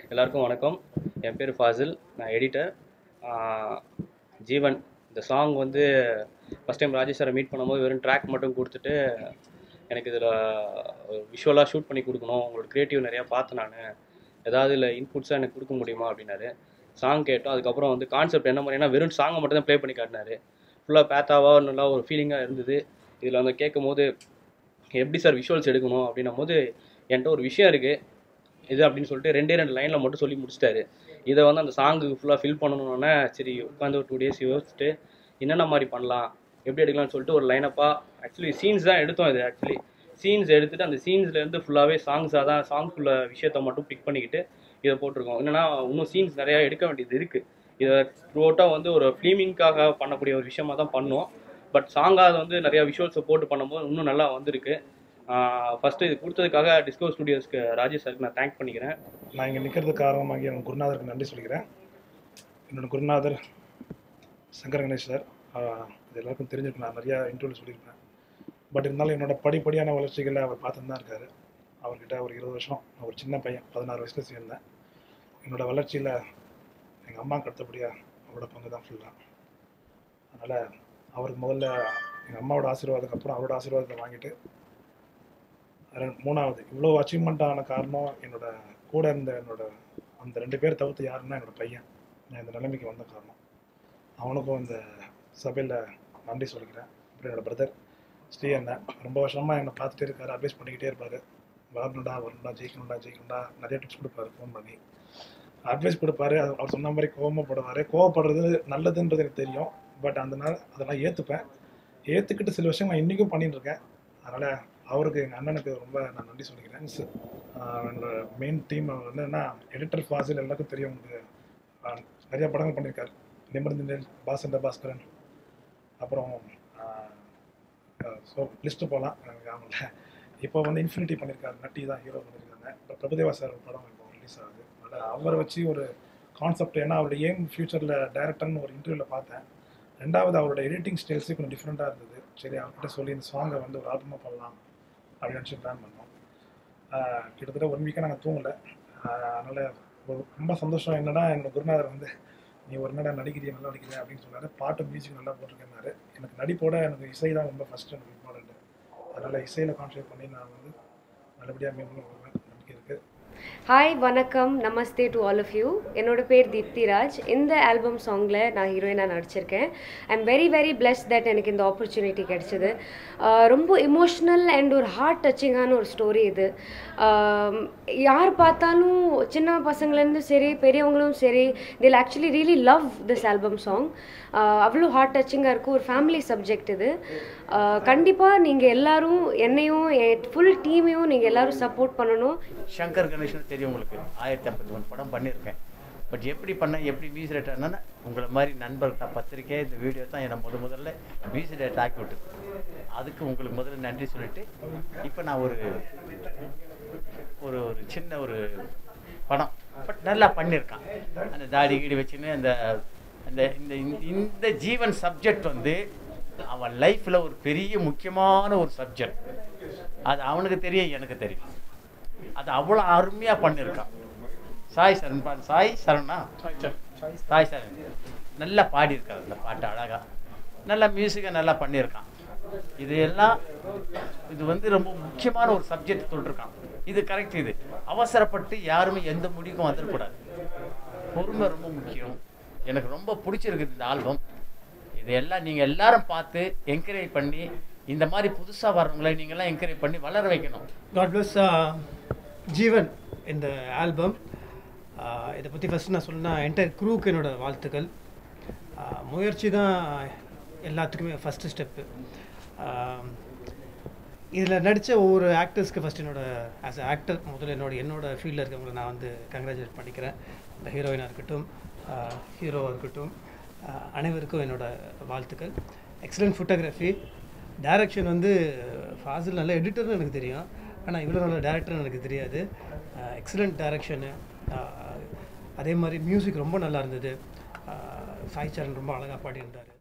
எல்லாருக்கும் வணக்கம் என் பேர் ஃபாசில் நான் எடிட்டர் ஜீவன் இந்த சாங் வந்து ஃபஸ்ட் டைம் ராஜேஷ் சாரை மீட் பண்ணும்போது வெறும் ட்ராக் மட்டும் கொடுத்துட்டு எனக்கு இதில் விஷுவலாக ஷூட் பண்ணி கொடுக்கணும் உங்களோட க்ரியேட்டிவ் நிறையா பார்த்தேன் நான் ஏதாவது இல்லை இன்புட்ஸாக எனக்கு கொடுக்க முடியுமா அப்படின்னாரு சாங் கேட்டோம் அதுக்கப்புறம் வந்து கான்செப்ட் என்ன மாதிரினா வெறும் சாங்கை மட்டும் தான் ப்ளே பண்ணி காட்டினாரு ஃபுல்லாக பேத்தாவாக நல்லா ஒரு ஃபீலிங்காக இருந்தது இதில் வந்து கேட்கும் போது எப்படி சார் விஷுவல்ஸ் எடுக்கணும் அப்படின்னும் போது என்கிட்ட ஒரு விஷயம் இருக்குது இது அப்படின்னு சொல்லிட்டு ரெண்டே ரெண்டு லைனில் மட்டும் சொல்லி முடிச்சிட்டாரு இதை வந்து அந்த சாங்குக்கு ஃபுல்லாக ஃபில் பண்ணணுன்னே சரி உட்காந்து ஒரு டூ டேஸ் யோசிச்சுட்டு என்னென்ன மாதிரி பண்ணலாம் எப்படி எடுக்கலாம்னு சொல்லிட்டு ஒரு லைனப்பாக ஆக்சுவலி சீன்ஸ் தான் எடுத்தோம் இது ஆக்சுவலி சீன்ஸ் எடுத்துட்டு அந்த சீன்ஸ்லேருந்து ஃபுல்லாகவே சாங்ஸாக தான் சாங்க்குள்ள விஷயத்த மட்டும் பிக் பண்ணிக்கிட்டு இதை போட்டிருக்கோம் என்னன்னா இன்னும் சீன்ஸ் நிறையா எடுக்க வேண்டியது இருக்குது இதை த்ரூஅவுட்டாக வந்து ஒரு ஃபிலிமிங்காக பண்ணக்கூடிய ஒரு விஷயமா தான் பண்ணோம் பட் சாங்காக வந்து நிறையா விஷுவல்ஸை போட்டு பண்ணும்போது இன்னும் நல்லா வந்திருக்கு ஃபஸ்ட்டு இது கொடுத்ததுக்காக டிஸ்கோ ஸ்டுடியோஸ்க்கு ராஜேஷ் சாருக்கு நான் தேங்க் பண்ணிக்கிறேன் நான் இங்கே நிற்கிறதுக்கு காரணமாகி என் குருநாதருக்கு நன்றி சொல்லிக்கிறேன் என்னோட குருநாதர் சங்கர் கணேஷ் சார் ஆஹ் இது எல்லாருக்கும் தெரிஞ்சிருக்கு நான் நிறையா இன்டர்வியூ சொல்லியிருப்பேன் பட் இருந்தாலும் என்னோட படிப்படியான வளர்ச்சிகளை அவர் பார்த்துட்டு தான் இருக்காரு அவர்கிட்ட ஒரு இருபது வருஷம் நான் ஒரு சின்ன பையன் பதினாறு வயசுல சேர்ந்தேன் என்னோட வளர்ச்சியில் எங்கள் அம்மாவுக்கு அடுத்தபடியாக அவரோட பங்கு தான் ஃபுல்லாக அதனால் அவருக்கு முதல்ல எங்கள் அம்மாவோட ஆசீர்வாதத்துக்கு அப்புறம் அவரோட ஆசீர்வாதத்தை வாங்கிட்டு ரெண்டு- மூணாவது இவ்வளோ அச்சீவ்மெண்ட் ஆன காரணம் என்னோட கூட இருந்த என்னோட அந்த ரெண்டு பேர் தவிர்த்து யாருன்னா என்னோட பையன் நான் இந்த நிலைமைக்கு வந்த காரணம் அவனுக்கும் இந்த சபையில் நன்றி சொல்லிக்கிறேன் அப்புறம் என்னோட பிரதர் ஸ்ரீ அண்ணன் ரொம்ப வருஷமாக என்னை பார்த்துட்டே இருக்காரு அட்வைஸ் பண்ணிக்கிட்டே இருப்பார் வரணும்டா வரணும்டா ஜெயிக்கணும்டா ஜெயிக்கணும்டா நிறைய டிப்ஸ் கொடுப்பாரு ஃபோன் பண்ணி அட்வைஸ் கொடுப்பாரு அது அவர் சொன்ன மாதிரி கோவப்படுவார் கோவப்படுறது நல்லதுன்றது எனக்கு தெரியும் பட் அந்த நாள் அதெல்லாம் ஏற்றுப்பேன் ஏற்றுக்கிட்டு சில விஷயம் நான் இன்றைக்கும் பண்ணிட்டு இருக்கேன் அதனால் அவருக்கு எங்கள் அண்ணனுக்கு ரொம்ப நான் நன்றி சொல்லிக்கிறேன் ச- ஆஹ் என்னோட மெயின் டீம் வந்து என்ன எடிட்டர் ஃபாசில் எல்லாருக்கும் தெரியும் உங்களுக்கு ஆஹ் நிறைய படங்கள் பண்ணியிருக்காரு நிமிர்ந்து நெல் பாசண்ட பாஸ்கரன் அப்புறம் ஸோ லிஸ்ட்டு போகலாம் எனக்கு ஆகல இப்போ வந்து இன்ஃபினிட்டி பண்ணியிருக்காரு நட்டி தான் ஹீரோ பண்ணியிருக்காங்க இப்போ பிரபுதேவா சார் ஒரு படம் இப்போ ரிலீஸ் ஆகுது அதனால் அவரை வச்சு ஒரு கான்செப்ட் ஏன்னா அவருடைய ஏம் ஃபியூச்சரில் டேரக்டர்னு ஒரு இன்டர்வியூவில் பார்த்தேன் ரெண்டாவது அவரோட எடிட்டிங் ஸ்டைல்ஸே கொஞ்சம் டிஃப்ரெண்ட்டாக இருந்தது சரி அவர்கிட்ட சொல்லி இந்த சாங்கை வந்து ஒரு ஆல்பமாக பண்ணலாம் அப்படின்னு நினச்சி பிளான் பண்ணோம் ஆஹ் கிட்டத்தட்ட ஒன் வீக்காக நாங்கள் தூங்கலை அதனால் ஒரு ரொம்ப சந்தோஷம் என்னன்னா என்னோட குருநாதர் வந்து நீ ஒரு என்னடா நடிக்கிறிய நல்லா நடிக்கிறிய அப்படின்னு சொன்னாரு பாட்டு மியூசிக் நல்லா போட்டிருக்கேன்னாரு எனக்கு நடிப்போட எனக்கு இசை தான் ரொம்ப ஃபஸ்ட்டு எனக்கு இம்பார்ட்டன்ட் அதனால் இசையில் கான்சன்ட்ரேட் பண்ணி நான் வந்து நல்லபடியாக மேம்படும் வருவேன் நம்பிக்கை இருக்குது ஹாய் வணக்கம் நமஸ்தே டு ஆல் ஆஃப் யூ என்னோட பேர் தீப்திராஜ் இந்த ஆல்பம் சாங்கில் நான் ஹீரோயினாக நடிச்சிருக்கேன் I am very very pleased that எனக்கு இந்த ஆப்பர்ச்சுனிட்டி கிடைச்சிது ஆஹ் ரொம்ப இமோஷ்னல் அண்ட் ஒரு ஹார்ட் டச்சிங்கான ஒரு ஸ்டோரி இது ஆம், யார் பார்த்தாலும் சின்ன பசங்கள்லேருந்து சரி பெரியவங்களும் சரி தில் actually really love this album song அவ்வளோ ஹார்ட் டச்சிங்காக இருக்கும் ஒரு ஃபேமிலி சப்ஜெக்ட் இது கண்டிப்பாக நீங்கள் எல்லாரும் என்னையும் ஃபுல் டீமையும் நீங்கள் எல்லாரும் சப்போர்ட் பண்ணணும் சங்கர் கணேசன் தெரியும் உங்களுக்கு ஆயிரத்தி ஐம்பத்தி ஒன்று படம் பண்ணியிருக்கேன் பட் எப்படி பண்ணேன் எப்படி வீஸ் ரேட் ஆனா உங்களை மாதிரி நண்பர்கள் பத்திரிக்கை இந்த வீடியோ தான் என்னை முத முதல்ல வீஸ் ரேட் ஆக்கி விட்டுது அதுக்கு உங்களுக்கு முதல்ல நன்றி சொல்லிட்டு இப்போ நான் ஒரு ஒரு ஒரு சின்ன ஒரு படம் பட் நல்லா பண்ணியிருக்கான் அந்த தாடி கீடி வச்சுன்னு அந்த அந்த இந்த இந்த- இந்த ஜீவன் சப்ஜெக்ட் வந்து அவன் லைஃப்பில் ஒரு பெரிய முக்கியமான ஒரு சப்ஜெக்ட் அது அவனுக்கு தெரியும் எனக்கு தெரியும் அது அவ்வளோ அருமையாக பண்ணியிருக்கான் சாய் சரண் பா சாய் சரணா சாய் சரண் நல்லா பாடியிருக்காரு அந்த பாட்டு அழகா நல்லா மியூசிக்கை நல்லா பண்ணியிருக்கான் இது எல்லாம் இது வந்து ரொம்ப முக்கியமான ஒரு சப்ஜெக்ட் சொல்லிருக்கான் இது கரெக்ட் இது அவசரப்பட்டு யாருமே எந்த முடிவுக்கும் வந்துடக்கூடாது பொறுமை ரொம்ப முக்கியம் எனக்கு ரொம்ப பிடிச்சிருக்குது இந்த ஆல்பம் இது எல்லாம் நீங்கள் எல்லாரும் பார்த்து என்கரேஜ் பண்ணி இந்த மாதிரி புதுசாக வர்றவங்களை நீங்கள்லாம் என்கரேஜ் பண்ணி வளர வைக்கணும் காட் பிளஸ் ஜீவன் இந்த ஆல்பம் இதை பற்றி ஃபஸ்ட் நான் சொல்லணும்னா என்டையர் க்ரூக்கு என்னோட வாழ்த்துக்கள் ஆஹ் முயற்சி தான் எல்லாத்துக்குமே ஃபஸ்ட்டு ஸ்டெப்பு இதில் நடித்த ஒவ்வொரு ஆக்டர்ஸ்க்கு ஃபஸ்ட் என்னோட ஆஸ் அ ஆக்டர் முதல்ல என்னோட என்னோட ஃபீல்டில் இருக்கவங்களை நான் வந்து கங்க்ராச்சுலேட் பண்ணிக்கிறேன் இந்த ஹீரோயினாக இருக்கட்டும் ஹீரோவாக இருக்கட்டும் ஆஹ் அனைவருக்கும் என்னோட வாழ்த்துக்கள் எக்ஸலண்ட் ஃபோட்டோகிராஃபி டைரக்ஷன் வந்து ஃபாசில் நல்ல எடிட்டர்னு எனக்கு தெரியும் ஆனால் இவ்வளோ நல்ல டேரக்டர்னு எனக்கு தெரியாது எக்ஸலண்ட் டைரக்ஷனு அதே மாதிரி மியூசிக் ரொம்ப நல்லா இருந்தது ஆஹ் சாய் சரண் ரொம்ப அழகாக பாடியிருந்தார்